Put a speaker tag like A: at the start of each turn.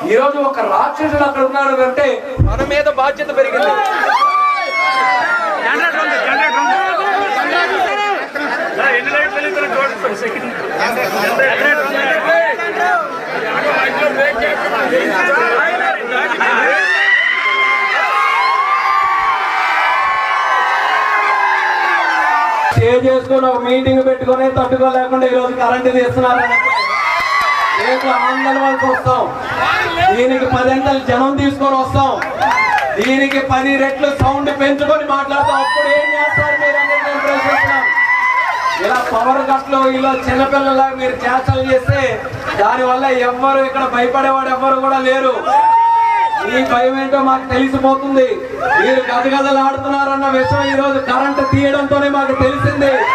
A: ఈ రోజు ఒక రాక్షసుడు అక్కడ ఉన్నాడు అంటే మన మీద బాధ్యత పెరిగింది స్టే చేసుకొని ఒక మీటింగ్ పెట్టుకొని తట్టుకోలేకుండా ఈ రోజు కరెంటు తీస్తున్నారు రేపు ఆందోళన వరకు వస్తాం దీనికి పదింతలు జనం తీసుకొని వస్తాం దీనికి పది రెట్లు సౌండ్ పెంచుకొని మాట్లాడతాం అప్పుడు ఏం చేస్తారు మీరు అనేది నేను ప్రశ్నిస్తున్నాను ఇలా పవర్ కట్లు ఇలా చిన్నపిల్లల మీరు చేష్టలు చేస్తే దానివల్ల ఎవ్వరు ఇక్కడ భయపడేవాడు ఎవ్వరు కూడా లేరు ఈ భయం ఏంటో మాకు తెలిసిపోతుంది మీరు గదగదలు ఆడుతున్నారన్న విషయం ఈ రోజు కరెంట్ తీయడంతోనే మాకు తెలిసింది